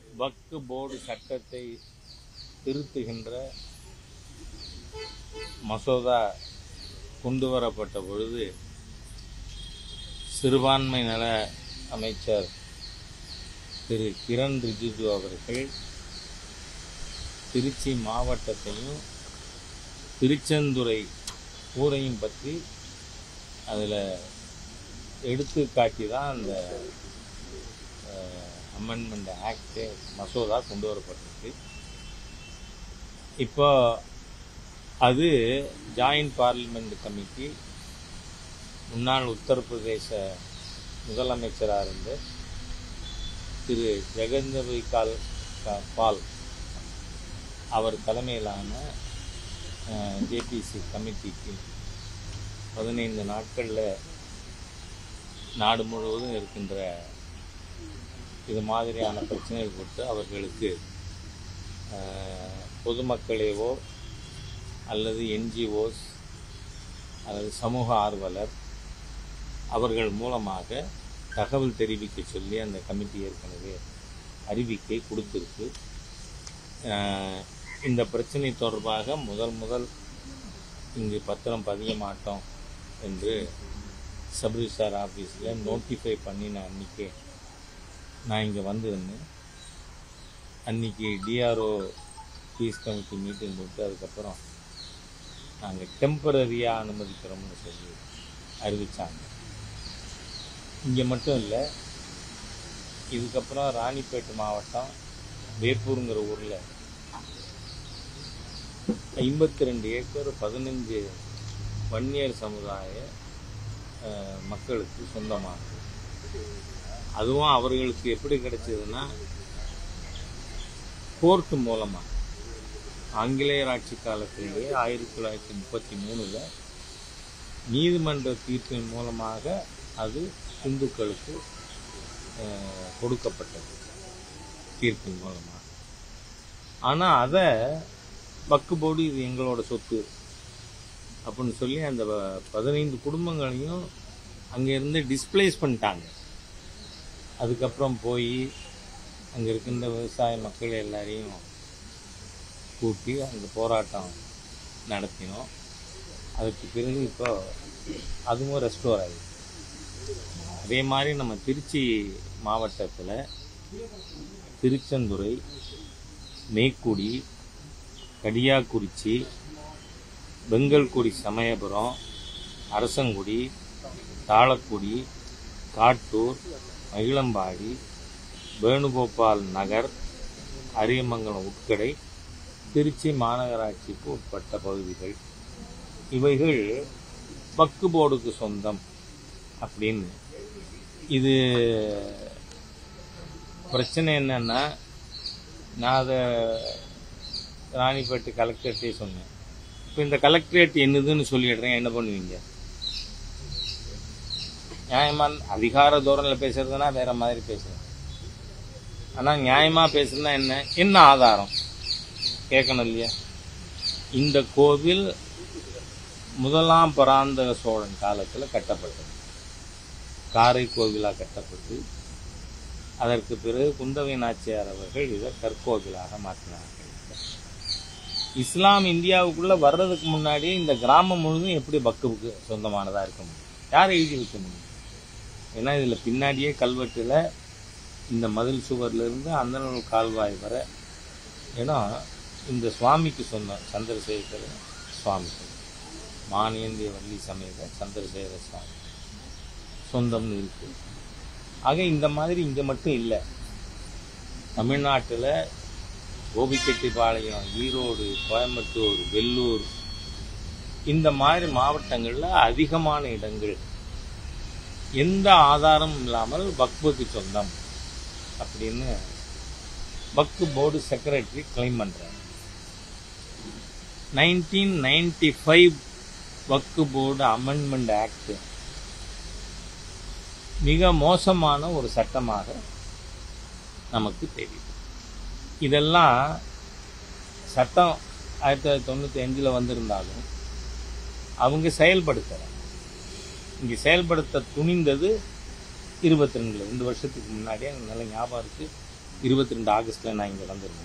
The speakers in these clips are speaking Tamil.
வக்ஃபு போர்டு சட்டத்தை திருத்துகின்ற மசோதா கொண்டு வரப்பட்ட பொழுது சிறுபான்மை நல அமைச்சர் திரு கிரண் ரிஜிஜு அவர்கள் திருச்சி மாவட்டத்தையும் திருச்செந்துறை ஊரையும் பற்றி அதில் எடுத்து காட்டி தான் அந்த அமெண்ட்மெண்ட் ஆக்டு மசோதா கொண்டு வரப்பட்டிருக்கு இப்போ அது ஜாயின்ட் பார்லிமெண்ட் கமிட்டி முன்னாள் உத்தரப்பிரதேச முதலமைச்சராக இருந்த திரு ஜெகந்தபி கால் கா- பால் அவர் தலைமையிலான ஜேபிசி கமிட்டிக்கு பதினைந்து நாட்களில் நாடு முழுவதும் இருக்கின்ற இது மாதிரியான பிரச்சனைகள் கொடுத்து அவர்களுக்கு அஹ், பொதுமக்களையோ அல்லது என்ஜிஓஸ் அல்லது சமூக ஆர்வலர் அவர்கள் மூலமாக தகவல் தெரிவிக்க சொல்லி அந்த கமிட்டி ஏற்கனவே அறிவிக்கை கொடுத்திருக்கு அஹ், இந்த பிரச்சனை தொடர்பாக முதல் முதல் இங்கு பத்திரம் பதிய மாட்டோம் என்று சப் ரிஜிஸ்டார் ஆஃபீஸில் நோட்டிஃபை பண்ணின அன்றைக்கே நான் இங்கே வந்திருந்தேன் அன்னைக்கு டிஆர்ஓ பீஸ் கமிட்டி மீட்டிங் போட்டு அதுக்கப்புறம் நாங்கள் டெம்பரரியாக அனுமதிக்கிறோம்னு சொல்லி அறிவித்தாங்க இங்கே மட்டும் இல்லை இதுக்கப்புறம் ராணிப்பேட்டை மாவட்டம் வேப்பூருங்கிற ஊரில் ஐம்பத்தி ரெண்டு ஏக்கர் பதினஞ்சு வன்னியர் சமுதாய அஹ், மக்களுக்கு சொந்தமானது அதுவும் அவர்களுக்கு எப்படி கிடைச்சதுன்னா கோர்ட் மூலமாக ஆங்கிலேயர் ஆட்சி காலத்திலேயே ஆயிரத்தி தொள்ளாயிரத்தி முப்பத்தி மூணில் நீதிமன்ற தீர்ப்பின் மூலமாக அது இந்துக்களுக்கு அஹ், கொடுக்கப்பட்டது தீர்ப்பின் மூலமாக ஆனால் அதை வக்கு போர்டு இது எங்களோட சொத்து அப்படின்னு சொல்லி அந்த ப- பதினைந்து குடும்பங்களையும் அங்கேருந்து டிஸ்பிளேஸ் பண்ணிட்டாங்க அதுக்கப்புறம் போய் அங்கே இருக்கின்ற விவசாய மக்கள் எல்லாரையும் கூட்டி அங்கே போராட்டம் நடத்தினோம் அதுக்கு பிறகு இப்போ அதுவும் ரெஸ்டோர் ஆகிடுச்சு அதே மாதிரி நம்ம திருச்சி மாவட்டத்தில் திருச்செந்துறை மேக்குடி கடியாக்குறிச்சி வெங்கல்குடி சமயபுரம் அரசங்குடி தாளக்குடி காட்டூர் மகிழம்பாடி வேணுகோபால் நகர் அரியமங்கலம் உட்கடை திருச்சி மாநகராட்சிக்கு உட்பட்ட பகுதிகள் இவைகள் வக்கு போர்டுக்கு சொந்தம் அப்படின்னு இது பிரச்சனை என்னன்னா நான் அதை ராணிப்பேட்டை கலெக்டர்கிட்டே சொன்னேன் இப்போ இந்த கலெக்டரேட் என்னதுன்னு சொல்லிடுறேன் என்ன பண்ணுவீங்க நியாயமான அதிகார தோரணையில் பேசுறதுனா வேற மாதிரி பேசுறேன் ஆனால் நியாயமா பேசுறதுனா என்ன என்ன ஆதாரம் கேட்கணும் இல்லையா இந்த கோவில் முதலாம் பராந்தக சோழன் காலத்தில் கட்டப்பட்டது காரை கோவிலாக கட்டப்பட்டு அதற்கு பிறகு குந்தவை நாச்சியார் அவர்கள் இதை கற்கோவிலாக மாற்றினார்கள் இஸ்லாம் இந்தியாவுக்குள்ள வர்றதுக்கு முன்னாடியே இந்த கிராமம் முழுதும் எப்படி பக்குவுக்கு சொந்தமானதா இருக்க முடியும் யார் எழுதி வைக்க முடியும் ஏன்னா இதுல பின்னாடியே கல்வெட்டுல இந்த மதில் சுவர்ல இருந்து அந்தனூர் கால்வாய் வர ஏன்னா இந்த சுவாமிக்கு சொந்தம் சந்திரசேகர சுவாமிக்கு மானியந்திய வள்ளி சமேத சந்திரசேகர சுவாமி சொந்தம்னு இருக்கு ஆக இந்த மாதிரி இங்க மட்டும் இல்லை தமிழ்நாட்டுல கோபிச்செட்டிப்பாளையம் ஈரோடு கோயம்புத்தூர் வெள்ளூர் இந்த மாதிரி மாவட்டங்கள்ல அதிகமான இடங்கள் எந்த ஆதாரமும் இல்லாமல் வக்புக்கு சொந்தம் அப்படின்னு வக்பு போர்டு செக்ரட்டரி கிளைம் பண்றாரு nineteen ninety five Waqf board amendment act மிக மோசமான ஒரு சட்டமாக நமக்கு தெரியுது இதெல்லாம் சட்டம் ஆயிரத்தி தொள்ளாயிரத்தி தொண்ணூற்றி அஞ்சில் வந்திருந்தாலும் அவங்க செயல்படுத்தலை இங்கே செயல்படுத்த துணிந்தது இருபத்தி ரெண்டில் ரெண்டு வருஷத்துக்கு முன்னாடி எனக்கு நல்ல ஞாபகம் இருக்குது இருபத்தி ரெண்டு ஆகஸ்ட்ல நான் இங்க வந்திருந்தேன்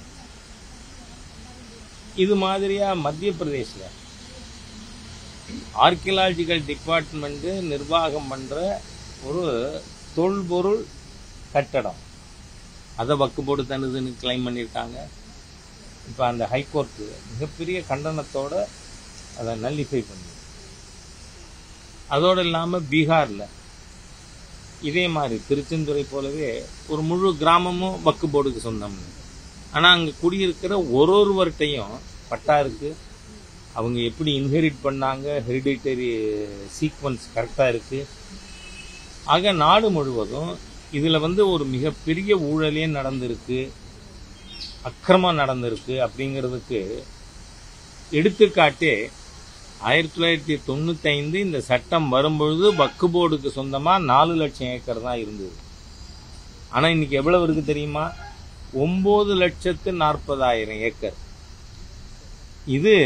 இது மாதிரியா மத்திய பிரதேஷ்ல ஆர்கியலாஜிக்கல் டிபார்ட்மெண்ட் நிர்வாகம் பண்ற ஒரு தொல்பொருள் கட்டடம் அதை வக்கு போட்டு தனுதுன்னு கிளைம் பண்ணியிருக்காங்க இப்போ அந்த ஹைகோர்ட் மிகப்பெரிய கண்டனத்தோட அதை நல்லிஃபை பண்ணி அதோடு இல்லாமல் பீகாரில் இதே மாதிரி திருச்செந்துறை போலவே ஒரு முழு கிராமமும் வக்கு போர்டுக்கு சொந்தம்னு ஆனால் அங்கே குடியிருக்கிற ஒரு ஒருவர்கிட்டையும் பட்டா இருக்கு அவங்க எப்படி இன்ஹெரிட் பண்ணாங்க ஹெரிடிட்டரி சீக்வன்ஸ் கரெக்டாக இருக்கு ஆக நாடு முழுவதும் இதில் வந்து ஒரு மிகப்பெரிய ஊழலே நடந்திருக்கு அக்கிரமம் நடந்திருக்கு அப்படிங்கிறதுக்கு எடுத்துக்காட்டே ஆயிரத்தி தொள்ளாயிரத்தி தொண்ணூத்தைந்து இந்த சட்டம் வரும்பொழுது வக்கு போர்டுக்கு சொந்தமாக நாலு லட்சம் ஏக்கர் தான் இருந்தது ஆனால் இன்னைக்கு எவ்வளவு இருக்கு தெரியுமா ஒம்பது லட்சத்து நாற்பதாயிரம் ஏக்கர் இது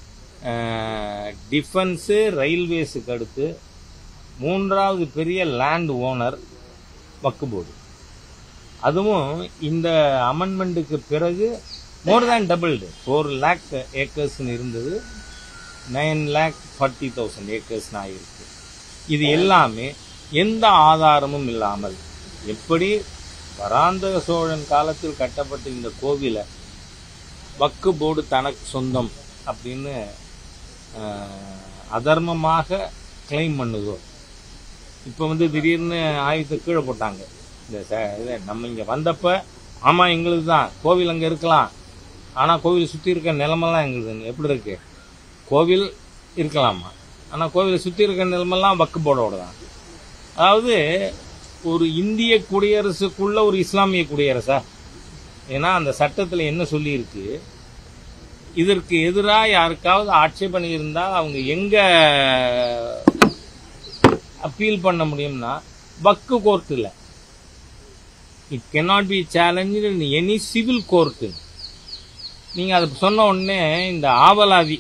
டிஃபென்ஸு ரயில்வேஸுக்கு அடுத்து மூன்றாவது பெரிய லேண்ட் ஓனர் வக்கு போர்டு அதுவும் இந்த அமெண்ட்மெண்ட்டுக்கு பிறகு more than doubled four lakh ஏக்கர்ஸ்னு இருந்தது நைன் லேக் ஃபார்ட்டி தௌசண்ட் ஏக்கர்ஸ்னு ஆகிருக்கு இது எல்லாமே எந்த ஆதாரமும் இல்லாமல் எப்படி பராந்தக சோழன் காலத்தில் கட்டப்பட்ட இந்த கோவிலை வக்கு போர்டு தனக்கு சொந்தம் அப்படின்னு ஆஹ், அதர்மமாக கிளைம் பண்ணுதோ இப்போ வந்து திடீர்னு ஆயுதத்தை கீழே போட்டாங்க இந்த ச- இதை நம்ம இங்கே வந்தப்ப ஆமாம் எங்களுது தான் கோவில் அங்கே இருக்கலாம் ஆனால் கோவில் சுற்றி இருக்க நிலமெல்லாம் எங்களுதுன்னு எப்படி இருக்கு கோவில் இருக்கலாமா ஆனால் கோவிலை சுற்றி இருக்க நிலமெல்லாம் வக்கு போர்டோட தான் அதாவது ஒரு இந்திய குடியரசுக்குள்ள ஒரு இஸ்லாமிய குடியரசா ஏன்னா அந்த சட்டத்தில் என்ன சொல்லியிருக்கு இதற்கு எதிராக யாருக்காவது ஆட்சேபனை இருந்தால் அவங்க எங்க அப்பீல் பண்ண முடியும்னா வக்கு கோர்ட்டில் it cannot be challenge in any civil court நீங்கள் அதை சொன்ன உடனே இந்த ஆவலாதி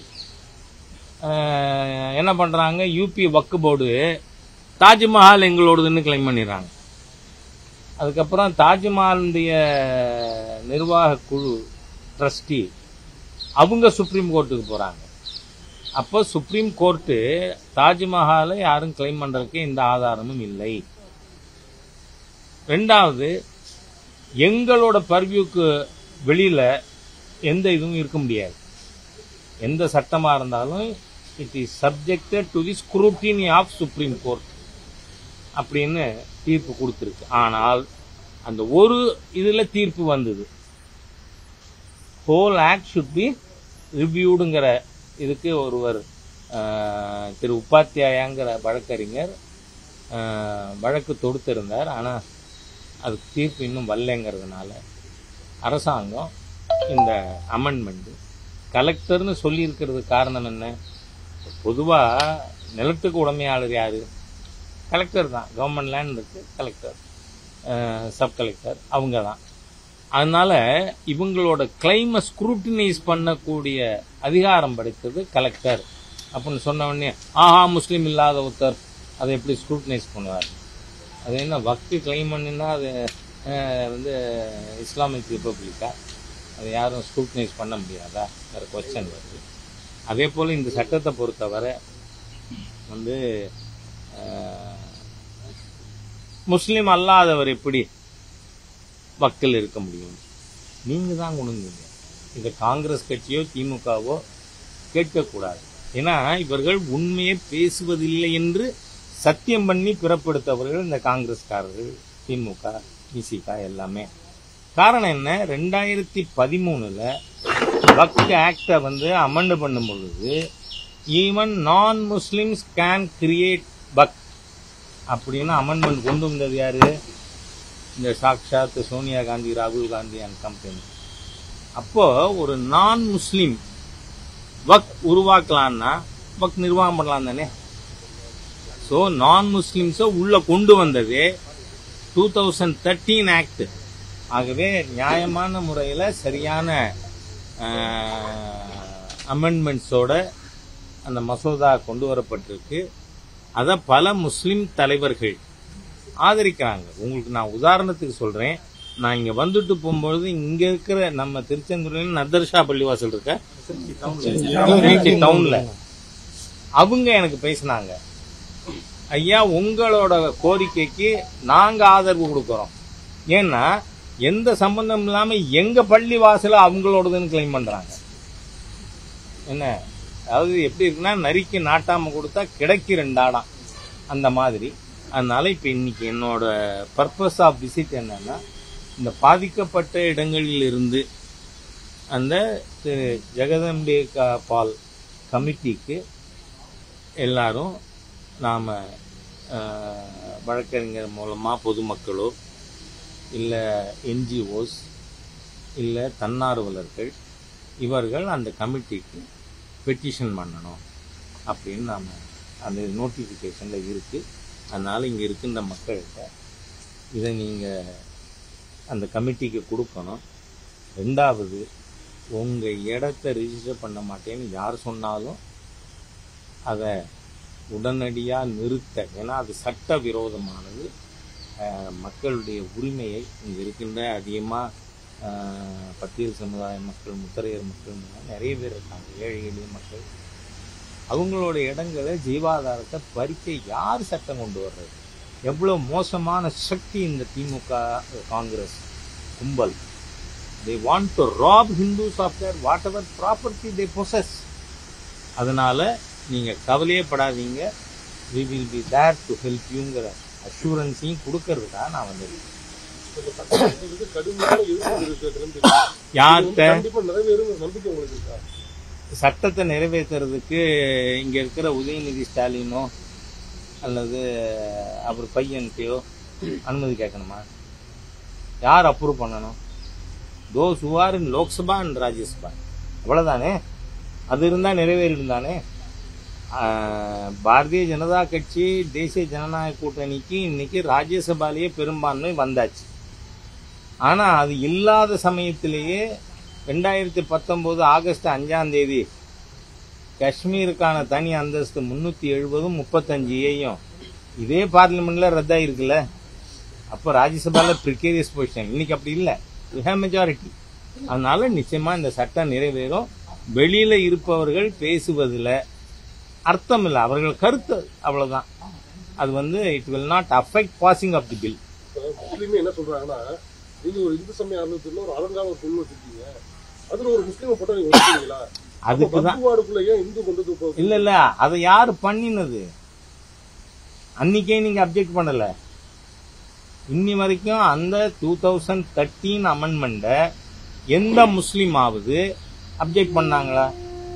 அஹ், என்ன பண்ணுறாங்க யூபி வக்கு போர்டு தாஜ்மஹால் எங்களோடதுன்னு கிளைம் பண்ணிடுறாங்க அதுக்கப்புறம் தாஜ்மஹாலுடைய நிர்வாக குழு ட்ரஸ்டி அவங்க சுப்ரீம் கோர்ட்டுக்கு போகிறாங்க அப்போ சுப்ரீம் கோர்ட்டு தாஜ்மஹாலை யாரும் கிளைம் பண்ணுறதுக்கு எந்த ஆதாரமும் இல்லை ரெண்டாவது எங்களோட பர்வியூக்கு வெளியில எந்த இதுவும் இருக்க முடியாது எந்த சட்டமா இருந்தாலும் it is subjected to the scrutiny of supreme court அப்படின்னு தீர்ப்பு கொடுத்துருக்கு ஆனால் அந்த ஒரு இதுல தீர்ப்பு வந்தது ஹோல் ஆக்ட் ஷுட் பி ரிவ்யூடுங்கிற இதுக்கு ஒருவர் ஆஹ், திரு உபாத்தியாயாங்கிற வழக்கறிஞர் ஆஹ், வழக்கு தொடுத்திருந்தார் ஆனால் அதுக்கு தீர்ப்பு இன்னும் வரலைங்கிறதுனால அரசாங்கம் இந்த அமெண்ட்மெண்ட் கலெக்டர்னு சொல்லியிருக்கிறது காரணம் என்ன பொதுவாக நிலத்துக்கு உடைமையாளர் யாரு கலெக்டர் தான் கவர்மெண்ட் லேண்ட் இருக்கு கலெக்டர் சப் கலெக்டர் அவங்க தான் அதனால இவங்களோட கிளைமை ஸ்க்ரூட்டினைஸ் பண்ணக்கூடிய அதிகாரம் படைத்தது கலெக்டர் அப்படின்னு சொன்ன உடனே ஆஹா முஸ்லீம் இல்லாத ஒருத்தர் அதை எப்படி ஸ்க்ரூட்டினைஸ் பண்ணுவார் அது என்ன வக்கு கிளைம் பண்ணினா அது அஹ், வந்து இஸ்லாமிக் ரிப்பப்ளிக்கா அதை யாரும் ஸ்க்ரூட்டினைஸ் பண்ண முடியாதா வேறு கொஸ்டின் வருது அதே போல் இந்த சட்டத்தை பொறுத்தவரை வந்து அஹ், முஸ்லீம் அல்லாதவர் எப்படி வக்கில் இருக்க முடியும் நீங்க தான் உணர்ந்தீங்க இதை காங்கிரஸ் கட்சியோ திமுகவோ கேட்கக்கூடாது ஏன்னா இவர்கள் உண்மையை பேசுவதில்லை என்று சத்தியம் பண்ணி பிறப்பெடுத்தவர்கள் இந்த காங்கிரஸ்காரர்கள் திமுக இசிக எல்லாமே காரணம் என்ன ரெண்டாயிரத்தி பதிமூணுல வக் ஆக்டை வந்து அமெண்ட் பண்ணும் பொழுது even non Muslims can create பக் அப்படின்னு அமெண்ட்மெண்ட் கொண்டு வந்தது யாரு இந்த சாக்ஷாத் சோனியா காந்தி ராகுல் காந்தி அண்ட் கம்பெனி அப்போ ஒரு நான் முஸ்லிம் வக் உருவாக்கலாம்னா வக் நிர்வாகம் பண்ணலாம் தானே ஸோ நான் முஸ்லிம்ஸை உள்ள கொண்டு வந்ததே டூ தௌசண்ட் தேர்ட்டீன் ஆக்ட் ஆகவே நியாயமான முறையில் சரியான அமெண்ட்மெண்ட்ஸோட அந்த மசோதா கொண்டு வரப்பட்டிருக்கு அதை பல முஸ்லிம் தலைவர்கள் ஆதரிக்கிறாங்க உங்களுக்கு நான் உதாரணத்துக்கு சொல்றேன் நான் இங்க வந்துட்டு போகும்பொழுது இங்க இருக்கிற நம்ம திருச்செந்தூர்ல நதர்ஷா பள்ளிவாசல் இருக்க திருச்சி டவுன்ல அவங்க எனக்கு பேசினாங்க ஐயா உங்களோட கோரிக்கைக்கு நாங்க ஆதரவு கொடுக்கறோம் ஏன்னா எந்த சம்பந்தம் இல்லாம எங்க பள்ளி வாசல அவங்களோடதுன்னு கிளைம் பண்றாங்க என்ன அதாவது எப்படி இருக்குன்னா நரிக்கு நாட்டாம கொடுத்தா கிடைக்கு ரெண்டாடாம் அந்த மாதிரி அதனால இப்ப இன்னைக்கு என்னோட பர்பஸ் ஆஃப் விசிட் என்னன்னா இந்த பாதிக்கப்பட்ட இடங்களில் இருந்து அந்த திரு ஜெகதம்பிகா பால் கமிட்டிக்கு எல்லாரும் நாம் வழக்கறிஞர் மூலமாக பொதுமக்களோ இல்லை என்ஜிஓஸ் இல்லை தன்னார்வலர்கள் இவர்கள் அந்த கமிட்டிக்கு பெட்டிஷன் பண்ணணும் அப்படின்னு நாம் அந்த நோட்டிஃபிகேஷனில் இருக்குது அதனால் இங்கே இருக்கின்ற மக்கள்கிட்ட இதை நீங்கள் அந்த கமிட்டிக்கு கொடுக்கணும் ரெண்டாவது உங்கள் இடத்த ரிஜிஸ்டர் பண்ண மாட்டேன்னு யார் சொன்னாலும் அதை உடனடியாக நிறுத்த ஏன்னா அது சட்ட விரோதமானது அஹ், மக்களுடைய உரிமையை இங்கே இருக்கின்ற அதிகமாக பட்டியல் சமுதாய மக்கள் முத்தரையர் மக்கள் நிறைய பேர் இருக்காங்க ஏழை எளிய மக்கள் அவங்களோட இடங்களை ஜீவாதாரத்தை பறிக்க யார் சட்டம் கொண்டு வர்றது எவ்வளோ மோசமான சக்தி இந்த திமுக காங்கிரஸ் கும்பல் they want to rob Hindus of their whatever property they possess அதனால நீங்க கவலையே படாதீங்க we will be there to help யூங்கிற அஷூரன்ஸையும் கொடுக்கறதுக்காக நான் வந்திருக்கேன் இதுக்கு கடுமையான எதிர்ப்பு இருக்கிறதுன்னு தெரியும். யார்கிட்ட கண்டிப்பா நிறைவேறும் நம்பிக்கை உங்களுக்கு இருக்கா சட்டத்தை நிறைவேற்றுறதுக்கு இங்க இருக்கிற உதயநிதி ஸ்டாலினோ அல்லது அவர் பையன்கிட்டயோ அனுமதி கேட்கணுமா யார் அப்ரூவ் பண்ணணும் those who are in Lok Sabha and Rajya Sabha அவ்வளவுதானே அது இருந்தா நிறைவேறிடும் தானே ஆஹ், பாரதிய ஜனதா கட்சி தேசிய ஜனநாயக கூட்டணிக்கு இன்னைக்கு ராஜ்யசபாலேயே பெரும்பான்மை வந்தாச்சு ஆனா அது இல்லாத சமயத்திலேயே ரெண்டாயிரத்தி பத்தொன்பது ஆகஸ்ட் அஞ்சாம் தேதி காஷ்மீருக்கான தனி அந்தஸ்து முன்னூத்தி எழுபதும் முப்பத்தஞ்சு ஏயும் இதே பார்லிமெண்ட்ல ரத்தாயிருக்குல்ல அப்போ ராஜ்யசபால ப்ரிகேரியஸ் பொசிஷன் இன்னைக்கு அப்படி இல்லை வி ஹேவ் மெஜாரிட்டி அதனால நிச்சயமா இந்த சட்டம் நிறைவேறும் வெளியில இருப்பவர்கள் பேசுவதில் அர்த்தம் இல்லை அவர்கள் கருத்து அவ்வளவுதான் அது வந்து it will not affect passing of the bill இப்ப முஸ்லீமே என்ன சொல்றாங்கன்னா நீங்க ஒரு இந்து சமய அறநிலையத்துல ஒரு அலங்கார ஒரு பொருள் வச்சிருக்கீங்க அதுல ஒரு முஸ்லீமை போட்டா நீங்க ஒத்துக்கிறீங்களா அதுக்கு தான் பத்துவாடுக்குள்ள ஏன் இந்து கொண்டு வந்து இப்போ இல்ல இல்ல அதை யாரு பண்ணினது அன்னைக்கே நீங்க அப்ஜெக்ட் பண்ணல இன்னி வரைக்கும் அந்த டூ தௌசண்ட் தேர்ட்டீன் அமெண்ட்மெண்ட எந்த முஸ்லீமாவது அப்ஜெக்ட் பண்ணாங்களா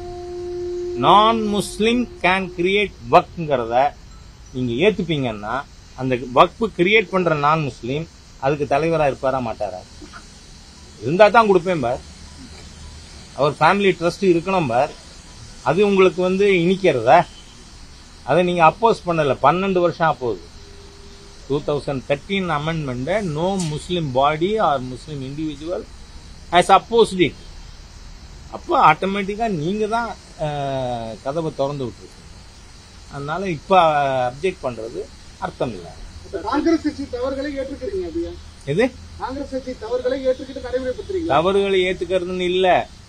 நான் முஸ்லிம் கேன் கிரியேட் வக்ங்கிறத நீங்க ஏத்துப்பீங்கன்னா அந்த வக்பு கிரியேட் பண்ற நான் முஸ்லீம் அதுக்கு தலைவரா இருப்பாரா மாட்டாரா இருந்தா தான் கொடுப்பேன் பார் அவர் ஃபேமிலி ட்ரஸ்ட் இருக்கணும் பார் அது உங்களுக்கு வந்து இனிக்கிறதா அதை நீங்க அப்போஸ் பண்ணல பன்னெண்டு வருஷம் அப்போது டூ தௌசண்ட் தேர்ட்டீன் அமெண்ட்மெண்ட்டை no Muslim body or Muslim individual has opposed it அப்போ ஆட்டோமேட்டிக்காக நீங்க தான் அஹ், கதவை திறந்து விட்டுருக்கீங்க அதனால இப்போ அப்ஜெக்ட் பண்றது அர்த்தம் இல்லை காங்கிரஸ் கட்சி தவறுகளை ஏற்றுக்கிறீங்க அப்படியா எது காங்கிரஸ் கட்சி தவறுகளை ஏற்றுக்கிட்டு நடைமுறைப்படுத்துறீங்க தவறுகளை ஏத்துக்கிறதுன்னு இல்ல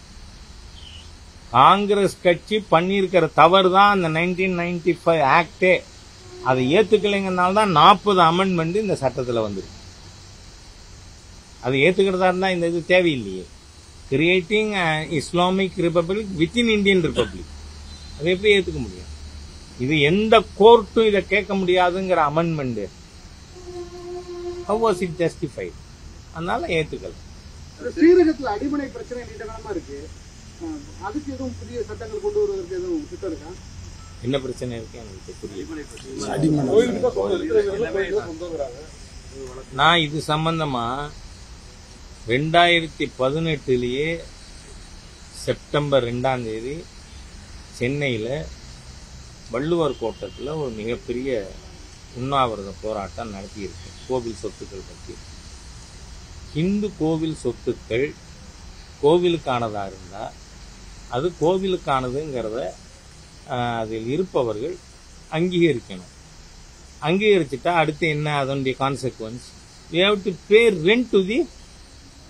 காங்கிரஸ் கட்சி பண்ணியிருக்கிற தவறு தான் அந்த நைன்டீன் நைன்டி ஃபைவ் ஆக்டே அதை ஏத்துக்கலைங்கனால தான் நாற்பது அமெண்ட்மெண்ட் இந்த சட்டத்தில் வந்துருக்கு அதை ஏத்துக்கிறதா இருந்தா இந்த இது தேவையில்லையே creating Islamic republic within Indian republic அதை எப்படி ஏத்துக்க முடியும் இது எந்த கோர்ட்டும் இதை கேட்க முடியாதுங்கிற amendment how was it justified அதனால ஏத்துக்கல ஸ்ரீரகத்துல அடிமனை பிரச்சனை நீண்ட காலமா இருக்கு அஹ் அதுக்கு எதுவும் புதிய சட்டங்கள் கொண்டு வருவதற்கு எதுவும் திட்டம் இருக்கா என்ன பிரச்சனை இருக்கு எனக்கு புரியல கோயிலுக்கு தான் சொந்தம் இருக்கிறவங்க கோயிலுக்கு தான் சொந்தங்கிறாங்க நான் இது சம்பந்தமா ரெண்டாயிரத்தி பதினெட்டுலயே செப்டம்பர் ரெண்டாம் தேதி சென்னையில் வள்ளுவர் கோட்டத்தில் ஒரு மிகப்பெரிய உண்ணாவிரத போராட்டம் நடத்தியிருக்கேன் கோவில் சொத்துக்கள் பற்றி இந்து கோவில் சொத்துக்கள் கோவிலுக்கானதா இருந்தா அது கோவிலுக்கானதுங்கிறத ஆஹ், அதில் இருப்பவர்கள் அங்கீகரிக்கணும் அங்கீகரிச்சுட்டா அடுத்து என்ன அதனுடைய consequence we have to pay rent to the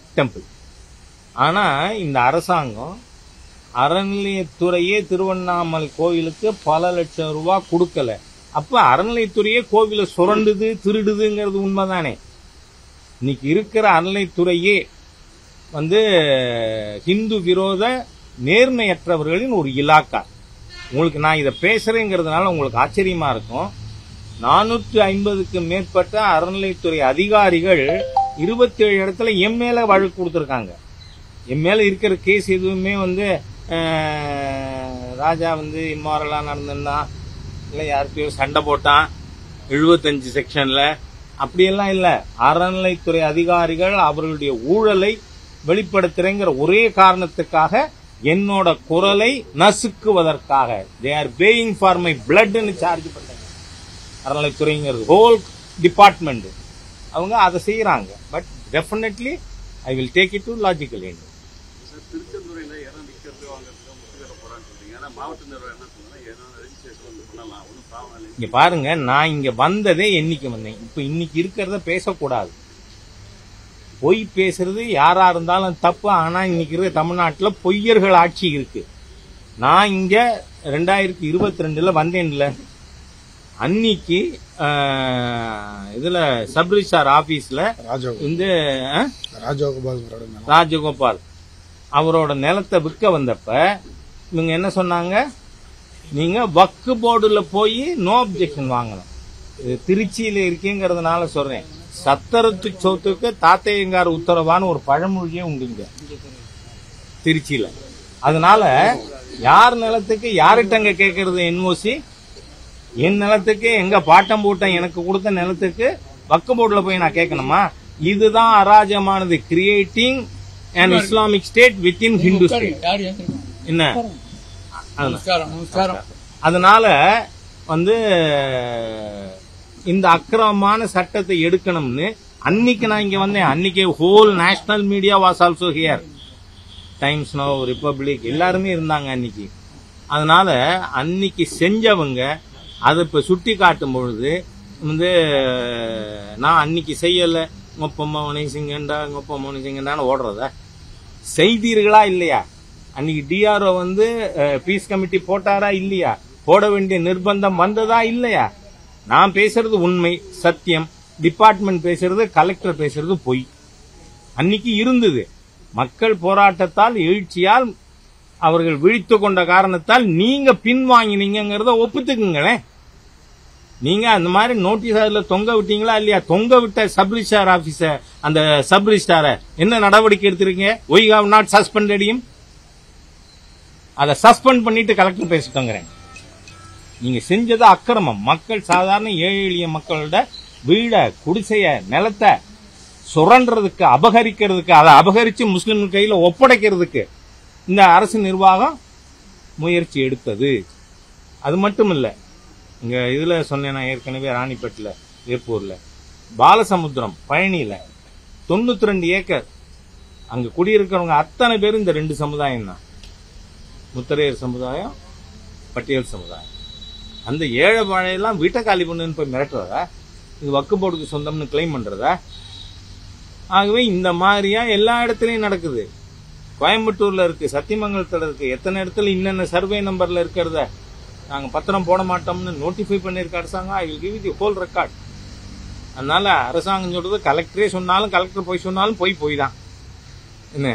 temple ஆனா இந்த அரசாங்கம் அறநிலையத்துறையே திருவண்ணாமலை கோவிலுக்கு பல லட்சம் ரூபாய் கொடுக்கல அப்ப அறநிலையத்துறையே கோவிலை சுரண்டுது திருடுதுங்கிறது உண்மைதானே இன்னைக்கு இருக்கிற அறநிலைத்துறையே வந்து ஹிந்து விரோத நேர்மையற்றவர்களின் ஒரு இலாக்கா உங்களுக்கு நான் இதை பேசுறேங்கிறதுனால உங்களுக்கு ஆச்சரியமா இருக்கும் நானூற்றி ஐம்பதுக்கு மேற்பட்ட அறநிலைத்துறை அதிகாரிகள் இருபத்தி ஏழு இடத்துல எம் மேல வழக்கு கொடுத்துருக்காங்க என் மேல இருக்கிற கேஸ் எதுவுமே வந்து அஹ், ராஜா வந்து இம்மாரலா நடந்திருந்தான் இல்லை யாருக்கையோ சண்டை போட்டான் எழுபத்தஞ்சு செக்ஷன்ல அப்படியெல்லாம் இல்லை அறநிலைத்துறை அதிகாரிகள் அவர்களுடைய ஊழலை வெளிப்படுத்துறேங்கிற ஒரே காரணத்துக்காக என்னோட குரலை நசுக்குவதற்காக they are paying for my பிளட்னு சார்ஜ் பண்றாங்க அறநிலைத்துறைங்கிறது ஹோல் டிபார்ட்மெண்ட் அவங்க அதை செய்யறாங்க but definitely I will take it to logical end sir திருச்செந்தூரில் இடம் விற்கிறது வாங்குறதுக்கு முட்டுக்கிற போறான்னு சொல்றீங்க ஆனா மாவட்ட நிர்வாகம் என்ன சொன்னா ஏதோ ரெஜிஸ்ட்ரேஷன் வந்து பண்ணலாம் ஒன்றும் ப்ராப்ளம் இல்லை இங்க பாருங்க நான் இங்க வந்ததே என்னைக்கு வந்தேன் இப்ப இன்னைக்கு இருக்கிறத பேசக்கூடாது பொய் பேசுறது யாரா இருந்தாலும் தப்பு ஆனா இன்னைக்கு இருக்கிற தமிழ்நாட்டுல பொய்யர்கள் ஆட்சி இருக்கு நான் இங்க ரெண்டாயிரத்தி இருபத்தி ரெண்டுல வந்தேன்ல அன்னைக்கு ஆஹ், இதுல சப் ரிஜிஸ்டார் ஆபீஸ்ல ராஜா இந்த ஆஹ், ராஜகோபால் ராஜகோபால் அவரோட நிலத்தை விற்க வந்தப்ப இவங்க என்ன சொன்னாங்க நீங்க வக்கு போர்டுல போய் நோ அப்ஜெக்ஷன் வாங்கணும் இது திருச்சியில இருக்கேங்கிறதுனால சொல்றேன் சத்தரத்து சொத்துக்கு தாத்தையங்கார் உத்தரவான்னு ஒரு பழமொழியே உண்டு இங்க திருச்சியில அதனால யார் நிலத்துக்கு யார்கிட்டங்க கேட்கறது என்ஓசி என் நிலத்துக்கு எங்க பாட்டம் பூட்டம் எனக்கு கொடுத்த நிலத்துக்கு வக்கு போர்டுல போய் நான் கேட்கணுமா இதுதான் அராஜகமானது creating an Islamic state within Hindu state யார் ஏந்திருக்கோம் என்ன அதுதான். நமஸ்காரம் நமஸ்காரம் அதனால வந்து இந்த அக்கிரமமான சட்டத்தை எடுக்கணும்னு அன்னைக்கு நான் இங்க வந்தேன் அன்னைக்கு whole national media was also here Times now Republic எல்லாருமே இருந்தாங்க அன்னைக்கு அதனால அன்னைக்கு செஞ்சவங்க அதை இப்ப சுட்டி காட்டும் பொழுது வந்து நான் அன்னைக்கு செய்யல ngொப்பம்மா உனைசிங்கண்டா ngொப்பம்மா உனைசிங்கண்டான்னு ஓடுறதா செய்தீர்களா இல்லையா அன்னைக்கு டிஆர்ஓ வந்து பீஸ் கமிட்டி போட்டாரா இல்லையா போட வேண்டிய நிர்பந்தம் வந்ததா இல்லையா நான் பேசுறது உண்மை சத்தியம் டிபார்ட்மெண்ட் பேசுறது கலெக்டர் பேசுறது பொய் அன்னைக்கு இருந்தது மக்கள் போராட்டத்தால் எழுச்சியால் அவர்கள் விழித்து கொண்ட காரணத்தால் நீங்க பின்வாங்கினீங்கிறத ஒப்புத்துக்குங்களேன் நீங்க அந்த மாதிரி நோட்டீஸ் அதுல தொங்க விட்டீங்களா இல்லையா தொங்க விட்ட சப் ரிஜிஸ்டார் ஆபீஸ அந்த சப் ரிஜிஸ்டார என்ன நடவடிக்கை எடுத்திருக்கீங்க ஒய் ஹவ் நாட் சஸ்பெண்டடியும் அதை சஸ்பெண்ட் பண்ணிட்டு கலெக்டர் பேசிட்டோங்கிறேன் நீங்க செஞ்சது அக்கிரமம் மக்கள் சாதாரண ஏழை எளிய மக்களோட வீட குடிசைய நிலத்தை சுரண்டுறதுக்கு அபகரிக்கிறதுக்கு அதை அபகரிச்சு முஸ்லிம் கையில ஒப்படைக்கிறதுக்கு இந்த அரசு நிர்வாகம் முயற்சி எடுத்தது அது மட்டும் இல்ல இங்க இதுல சொன்னேன் நான் ஏற்கனவே ராணிப்பேட்டில் வேப்பூர்ல பாலசமுத்திரம் பழனியில தொண்ணூத்தி ரெண்டு ஏக்கர் அங்க குடியிருக்கிறவங்க அத்தனை பேரும் இந்த ரெண்டு சமுதாயம் தான் முத்தரையர் சமுதாயம் பட்டியல் சமுதாயம் அந்த ஏழை வாழையெல்லாம் வீட்டை காலி பண்ணுன்னு போய் மிரட்டுறதா இது வக்கு போர்டுக்கு சொந்தம்னு கிளைம் பண்றதா ஆகவே இந்த மாதிரியா எல்லா இடத்துலயும் நடக்குது கோயம்புத்தூர்ல இருக்கு சத்தியமங்கலத்துல இருக்கு எத்தனை இடத்துல இன்னென்ன சர்வே நம்பர்ல இருக்கிறத நாங்க பத்திரம் போட மாட்டோம்னு நோட்டிஃபை பண்ணிருக்க அரசாங்கம் I will give the whole record அதனால அரசாங்கம் சொல்றது கலெக்டரே சொன்னாலும் கலெக்டர் போய் சொன்னாலும் போய் போய் தான் என்ன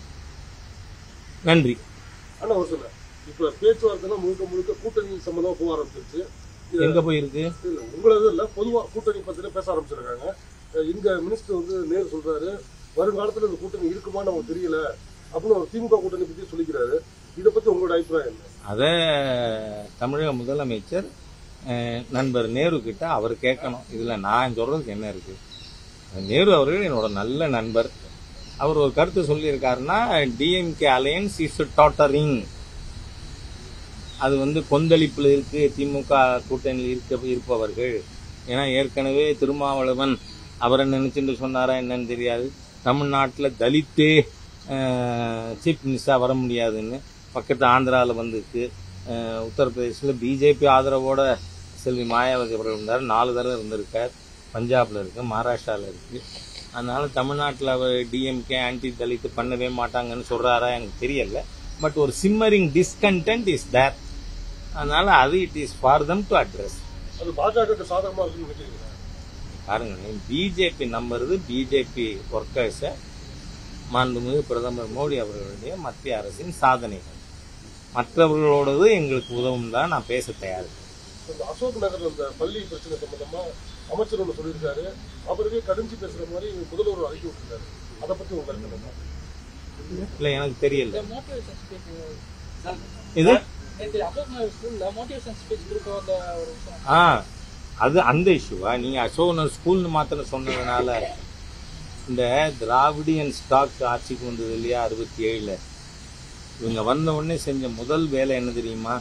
நன்றி ஆனா ஒரு சொல்ல இப்ப பேச்சுவார்த்தை முழுக்க முழுக்க கூட்டணி சம்பந்தமா போக ஆரம்பிச்சிருச்சு இது- எங்க போயிருக்கு இல்ல உங்களது இல்ல பொதுவா கூட்டணி பத்தின பேச ஆரம்பிச்சிருக்காங்க அஹ் இங்க மினிஸ்டர் வந்து நேரு சொல்றாரு வருங்காலத்துல இந்த கூட்டணி இருக்குமான்னு நமக்கு தெரியல அப்படின்னு ஒரு திமுக கூட்டணி பத்தி சொல்லிக்கிறாரு இத பத்தி உங்களோட அபிப்பிராயம் என்ன அதை தமிழக முதலமைச்சர் அஹ், நண்பர் நேரு கிட்ட அவர் கேட்கணும் இதுல நான் சொல்றதுக்கு என்ன இருக்கு நேரு அவர்கள் என்னோட நல்ல நண்பர் அவர் ஒரு கருத்து சொல்லியிருக்காருன்னா டிஎம்கே அலையன்ஸ் இஸ் டாட்டரிங் அது வந்து கொந்தளிப்புல இருக்கு திமுக கூட்டணியில் இருக்க இருப்பவர்கள் ஏன்னா ஏற்கனவே திருமாவளவன் அவரை நினைச்சுட்டு சொன்னாரா என்னன்னு தெரியாது தமிழ்நாட்டில் தலித்தே சீஃப் மினிஸ்டரா வர முடியாதுன்னு பக்கத்து ஆந்திராவில் வந்திருக்கு அஹ், உத்தரப்பிரதேசத்தில் பிஜேபி ஆதரவோட செல்வி மாயாவதி அவர்கள் இருந்தார் நாலு தடவை இருந்திருக்கார் பஞ்சாப்ல இருக்கு மகாராஷ்டிராவில் இருக்கு அதனால தமிழ்நாட்டில் அவர் டிஎம்கே ஆன்டி தலித் பண்ணவே மாட்டாங்கன்னு சொல்றாரா எனக்கு தெரியல பட் ஒரு சிம்மரிங் டிஸ்கண்டென்ட் இஸ் தேர் அதனால அது it is for them to address அது பாஜகவுக்கு சாதகமா இருக்குன்னு நினைக்கிறீங்க பாருங்க பிஜேபி நம்புறது பிஜேபி ஒர்க்கர்ஸை மாண்புமிகு பிரதமர் மோடி அவர்களுடைய மத்திய அரசின் சாதனைகள் மற்றவர்களோடது எங்களுக்கு உதவும் தான் நான் பேச தயார் இந்த அசோக் நகர் அந்த பள்ளி பிரச்சனை சம்பந்தமா அமைச்சர் ஒன்று சொல்லியிருக்காரு அவருக்கே கடிஞ்சு பேசுற மாதிரி முதல்வர் அறிக்கை விட்டுருக்காரு அதை பத்தி உங்க கருத்து என்ன இல்லை எனக்கு தெரியல The motivation speech, uh, இது இந்த அசோக் நகர் ஸ்கூல்ல மோட்டிவேஷன் ஸ்பீச் கொடுக்க வந்த ஒரு விஷயம் ஆ அது அந்த இஷ்யூவா நீங்க அசோகனர் ஸ்கூல்னு மாத்திரம் சொன்னதுனால இந்த திராவிடியன் ஸ்டாக் ஆட்சிக்கு வந்தது இல்லையா அறுபத்தி ஏழுல இவங்க வந்த உடனே செஞ்ச முதல் வேலை என்ன தெரியுமா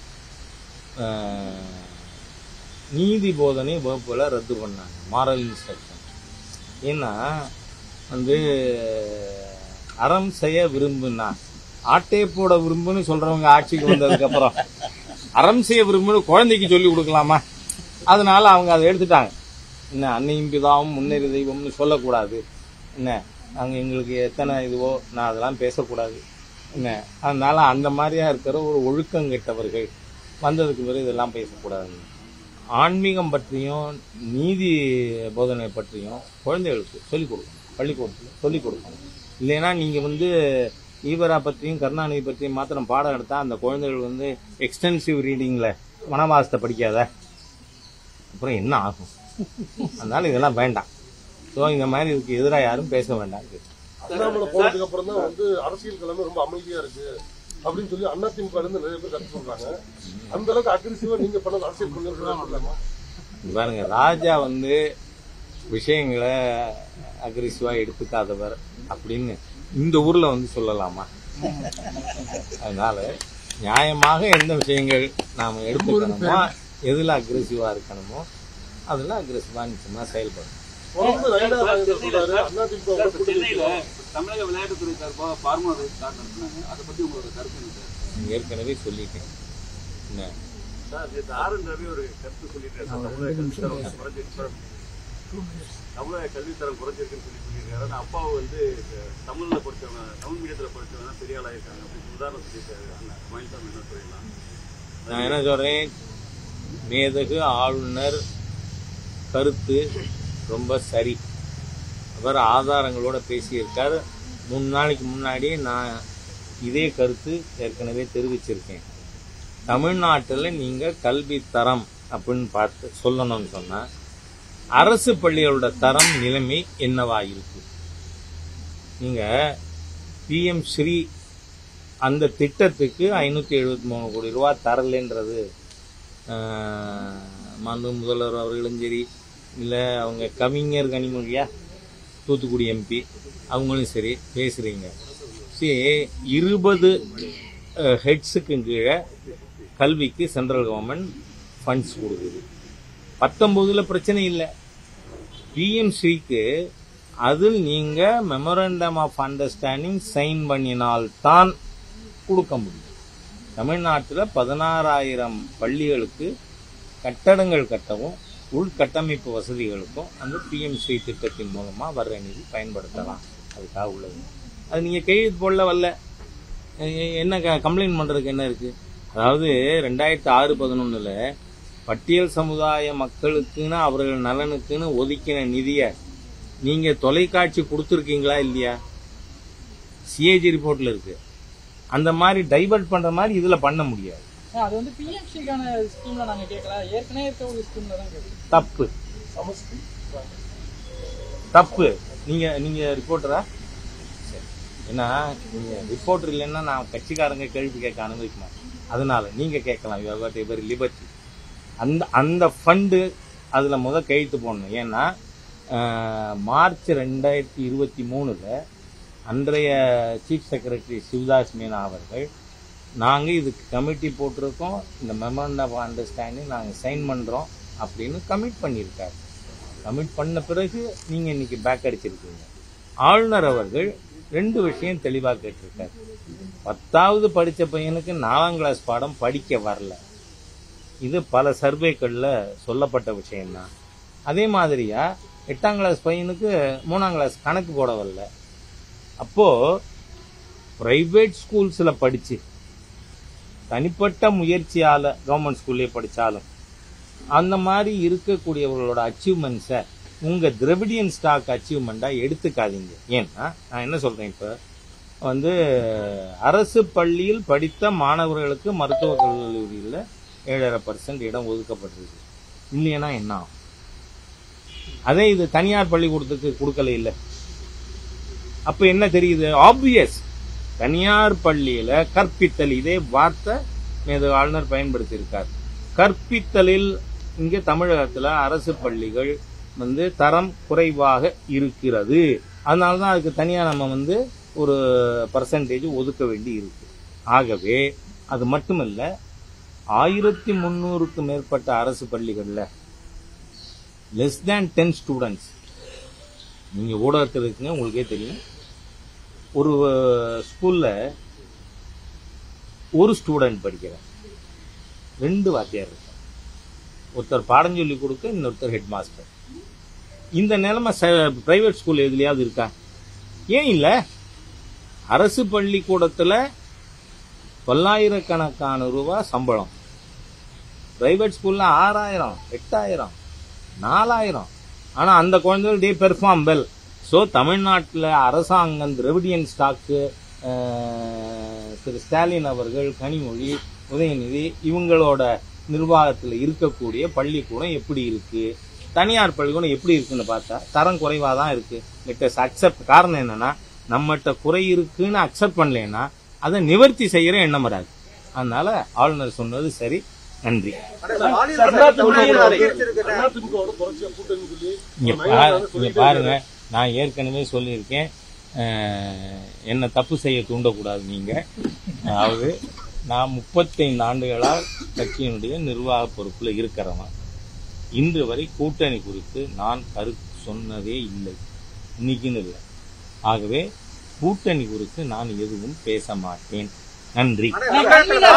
ஆஹ், நீதி போதனை வகுப்புல ரத்து பண்ணாங்க மாரல் இன்ஸ்ட்ரக்ஷன் ஏன்னா வந்து அறம் செய்ய விரும்புனா ஆட்டே போட விரும்புன்னு சொல்றவங்க ஆட்சிக்கு வந்ததுக்கு அப்புறம் அறம் செய்ய விரும்புன்னு குழந்தைக்கு சொல்லி கொடுக்கலாமா அதனால அவங்க அதை எடுத்துட்டாங்க என்ன அன்னையும் பிதாவும் முன்னேறி தெய்வம்னு சொல்லக்கூடாது என்ன அங்க எங்களுக்கு எத்தனை இதுவோ நான் அதெல்லாம் பேசக்கூடாது என்ன அதனால அந்த மாதிரியா இருக்கிற ஒரு ஒழுக்கம் கெட்டவர்கள் வந்ததுக்கு பிறகு இதெல்லாம் பேசக்கூடாது ஆன்மீகம் பற்றியும் நீதி போதனை பற்றியும் குழந்தைகளுக்கு சொல்லிக் கொடுக்கணும் பள்ளிக்கூடத்தில் சொல்லிக் கொடுக்கணும் இல்லைன்னா நீங்கள் வந்து ஈவரா பற்றியும் கருணாநிதி பற்றியும் மாத்திரம் பாடம் எடுத்தால் அந்த குழந்தைகள் வந்து எக்ஸ்டென்சிவ் ரீடிங்கில் வனவாசத்தை படிக்காத அப்புறம் என்ன ஆகும் அதனால இதெல்லாம் வேண்டாம் ஸோ இந்த மாதிரி இதுக்கு எதிராக யாரும் பேச வேண்டாம் அண்ணாமலை போனதுக்கு அப்புறம் தான் வந்து அரசியல் கிழமை ரொம்ப அமைதியா இருக்கு அப்படின்னு சொல்லி அதிமுக இருந்து நிறைய பேர் கருத்து சொல்றாங்க அந்த அளவுக்கு அக்ரிசிவா நீங்க பண்ணது அரசியல் கொண்டு வரலாமா இங்க பாருங்க ராஜா வந்து விஷயங்களை அக்ரிசிவா எடுத்துக்காதவர் அப்படின்னு இந்த ஊர்ல வந்து சொல்லலாமா அதனால நியாயமாக எந்த விஷயங்கள் நாம எடுத்துக்கணுமோ எதுல அக்ரெசிவா இருக்கணுமோ அதுல அக்ரெசிவா நிச்சயமா செயல்படும் தொடர்ந்து நயனா நாயகர் சொல்றாரு அதிமுக சார், இப்ப சென்னையில தமிழக விளையாட்டுத்துறை சார்பாக ஃபார்மா ரேஸ் ஸ்டார்ட் நடத்தினாங்க அதை பத்தி உங்களோட கருத்து என்ன சார் நான் ஏற்கனவே சொல்லிட்டேன் என்ன சார் நேற்று ஆர் என் ரவி ஒரு கருத்து சொல்லியிருக்காரு சார், தமிழக கல்வித்தரம் குறைஞ்சிருக்கு தமிழக கல்வித்தரம் குறைஞ்சிருக்குன்னு சொல்லி சொல்லியிருக்காரு ஆனா அப்பாவை வந்து அஹ், தமிழ்ல படிச்சவங்க தமிழ் மீடியத்துல படிச்சவங்க தான் பெரிய ஆளா இருக்காங்க அப்படின்னு உதாரணம் சொல்லியிருக்காரு அண்ணா மயில்சாமி என்ன சொல்லலாம் நான் என்ன சொல்றேன் மேதகு ஆளுநர் கருத்து ரொம்ப சரி அவர் ஆதாரங்களோட பேசியிருக்கார் மூணு நாளைக்கு முன்னாடி நான் இதே கருத்து ஏற்கனவே தெரிவிச்சிருக்கேன் தமிழ்நாட்டில் நீங்கள் கல்வி தரம் அப்படின்னு பார்த்து சொல்லணும்னு சொன்னா அரசு பள்ளிகளோட தரம் நிலைமை என்னவா இருக்கு நீங்க பிஎம் ஸ்ரீ அந்த திட்டத்துக்கு ஐநூற்றி எழுபத்தி மூணு கோடி ரூபா தரலைன்றது ஆஹ், மாண்பு முதல்வர் அவர்களும் சரி இல்லை அவங்க கவிஞர் கனிமொழியா தூத்துக்குடி எம்பி அவங்களும் சரி பேசுகிறீங்க சரி இருபது ஹெட்ஸுக்கு கீழே கல்விக்கு சென்ட்ரல் கவர்மெண்ட் ஃபண்ட்ஸ் கொடுக்குது பத்தொம்போதில் பிரச்சனை இல்லை பிஎம்சிக்கு அதில் நீங்கள் மெமரண்டம் ஆஃப் அண்டர்ஸ்டாண்டிங் சைன் பண்ணினால்தான் கொடுக்க முடியும் தமிழ்நாட்டில் பதினாறாயிரம் பள்ளிகளுக்கு கட்டடங்கள் கட்டவும் உள்கட்டமைப்பு வசதிகளுக்கும் அந்த பிஎம்சி திட்டத்தின் மூலமாக வர்ற நிதி பயன்படுத்தலாம் அதுக்காக உள்ளது அது நீங்கள் கையெழுத்து போடல வரல எ- என்ன கம்ப்ளைண்ட் பண்ணுறதுக்கு என்ன இருக்குது அதாவது ரெண்டாயிரத்தி ஆறு பதினொன்றில் பட்டியல் சமுதாய மக்களுக்குன்னு அவர்கள் நலனுக்குன்னு ஒதுக்கின நிதியை நீங்கள் தொலைக்காட்சி கொடுத்துருக்கீங்களா இல்லையா சிஏஜி ரிப்போர்ட்டில் இருக்கு அந்த மாதிரி டைவர்ட் பண்ணுற மாதிரி இதில் பண்ண முடியாது ஆ, அது வந்து பிஎம்சிக்கான ஸ்கீம்ல நாங்க கேட்கல ஏற்கனவே இருக்க ஒரு ஸ்கீம்ல தான் கேட்குறோம் தப்பு சமஸ்தி தப்பு நீங்க நீங்க ரிப்போர்ட்டரா சரி. ஏன்னா நீங்க ரிப்போர்ட்டர் இல்லைன்னா நான் கட்சிக்காரங்க கேள்வி கேட்க அனுமதிக்க மாட்டேன் அதனால நீங்க கேட்கலாம் யூ ஹவ் வெரி லிபர்ட்டி அந்த அந்த ஃபண்டு அதுல முத கையெழுத்து போடணும் ஏன்னா அஹ், மார்ச் ரெண்டாயிரத்தி இருபத்தி மூணுல அன்றைய சீஃப் செக்ரட்டரி சிவதாஸ் மீனா அவர்கள் நாங்கள் இதுக்கு கமிட்டி போட்டிருக்கோம் இந்த மெமரண்ட் ஆஃப் அண்டர்ஸ்டாண்டிங் நாங்கள் சைன் பண்ணுறோம் அப்படின்னு கமிட் பண்ணியிருக்காரு கமிட் பண்ண பிறகு நீங்கள் இன்னைக்கு பேக் அடிச்சிருக்கீங்க ஆளுநர் அவர்கள் ரெண்டு விஷயம் தெளிவாக கேட்டிருக்காரு பத்தாவது படித்த பையனுக்கு நாலாம் கிளாஸ் பாடம் படிக்க வரல இது பல சர்வேக்களில் சொல்லப்பட்ட விஷயம்தான் அதே மாதிரியா எட்டாம் கிளாஸ் பையனுக்கு மூணாம் கிளாஸ் கணக்கு போட வரல அப்போ பிரைவேட் ஸ்கூல்ஸ்ல படிச்சு தனிப்பட்ட முயற்சியால கவர்மெண்ட் ஸ்கூல்லே படிச்சாலும் அந்த மாதிரி இருக்கக்கூடியவர்களோட அச்சீவ்மெண்ட்ஸை உங்க திரவிடியன் ஸ்டாக் அச்சீவ்மெண்ட்டா எடுத்துக்காதீங்க ஏன்னா நான் என்ன சொல்றேன் இப்ப வந்து அரசு பள்ளியில் படித்த மாணவர்களுக்கு மருத்துவக் கல்லூரியில் ஏழரை பர்சன்ட் இடம் ஒதுக்கப்பட்டிருக்கு இல்லைன்னா என்ன ஆகும் அதே இது தனியார் பள்ளிக்கூடத்துக்கு கொடுக்கல இல்லை அப்ப என்ன தெரியுது ஆப்வியஸ் தனியார் பள்ளியில கற்பித்தல் இதே வார்த்தை மேது ஆளுநர் பயன்படுத்தியிருக்கார் கற்பித்தலில் இங்கே தமிழகத்துல அரசு பள்ளிகள் வந்து தரம் குறைவாக இருக்கிறது அதனால தான் அதுக்கு தனியா நம்ம வந்து ஒரு பர்சன்டேஜ் ஒதுக்க வேண்டி இருக்கு ஆகவே அது மட்டுமல்ல ஆயிரத்தி முந்நூறுக்கு மேற்பட்ட அரசு பள்ளிகள்ல லெஸ் தேன் டென் ஸ்டூடெண்ட்ஸ் நீங்க ஊடகத்தில் இருக்குங்க உங்களுக்கே தெரியும் ஒரு ஸ்கூல்ல ஒரு ஸ்டூடெண்ட் படிக்கிறேன் ரெண்டு வாத்தியார் இருக்காங்க ஒருத்தர் பாடம் சொல்லி கொடுக்க இன்னொருத்தர் ஹெட் மாஸ்டர் இந்த நிலைமை பிரைவேட் ஸ்கூல் எதுலயாவது இருக்கா ஏன் இல்ல அரசு பள்ளிக்கூடத்துல பல்லாயிரக்கணக்கான ரூபாய் சம்பளம் பிரைவேட் ஸ்கூல்ல ஆறாயிரம் எட்டாயிரம் நாலாயிரம் ஆனா அந்த குழந்தைகள் டே பெர்ஃபார்ம் வெல் ஸோ தமிழ்நாட்டில் அரசாங்கம் திரவிடியன் ஸ்டாக்கு திரு ஸ்டாலின் அவர்கள் கனிமொழி உதயநிதி இவங்களோட நிர்வாகத்தில் இருக்கக்கூடிய பள்ளிக்கூடம் எப்படி இருக்கு தனியார் பள்ளிக்கூடம் எப்படி இருக்குன்னு பார்த்தா தரம் குறைவாக தான் இருக்கு லெட்டஸ் அக்செப்ட் காரணம் என்னன்னா நம்மகிட்ட குறை இருக்குன்னு அக்செப்ட் பண்ணலைன்னா அதை நிவர்த்தி செய்யற எண்ணம் வராது அதனால ஆளுநர் சொன்னது சரி நன்றி அதிமுகவோட தொடர்ச்சியா கூட்டணி சொல்லி இங்க பாரு இங்க பாருங்க நான் ஏற்கனவே சொல்லியிருக்கேன் அஹ், என்னை தப்பு செய்ய தூண்டக்கூடாது நீங்க அதாவது நான் முப்பத்தைந்து ஆண்டுகளாக கட்சியினுடைய நிர்வாக பொறுப்புல இருக்கிறவன் இன்று வரை கூட்டணி குறித்து நான் கருத்து சொன்னதே இல்லை இன்னைக்குன்னு இல்லை ஆகவே கூட்டணி குறித்து நான் எதுவும் பேச மாட்டேன் நன்றி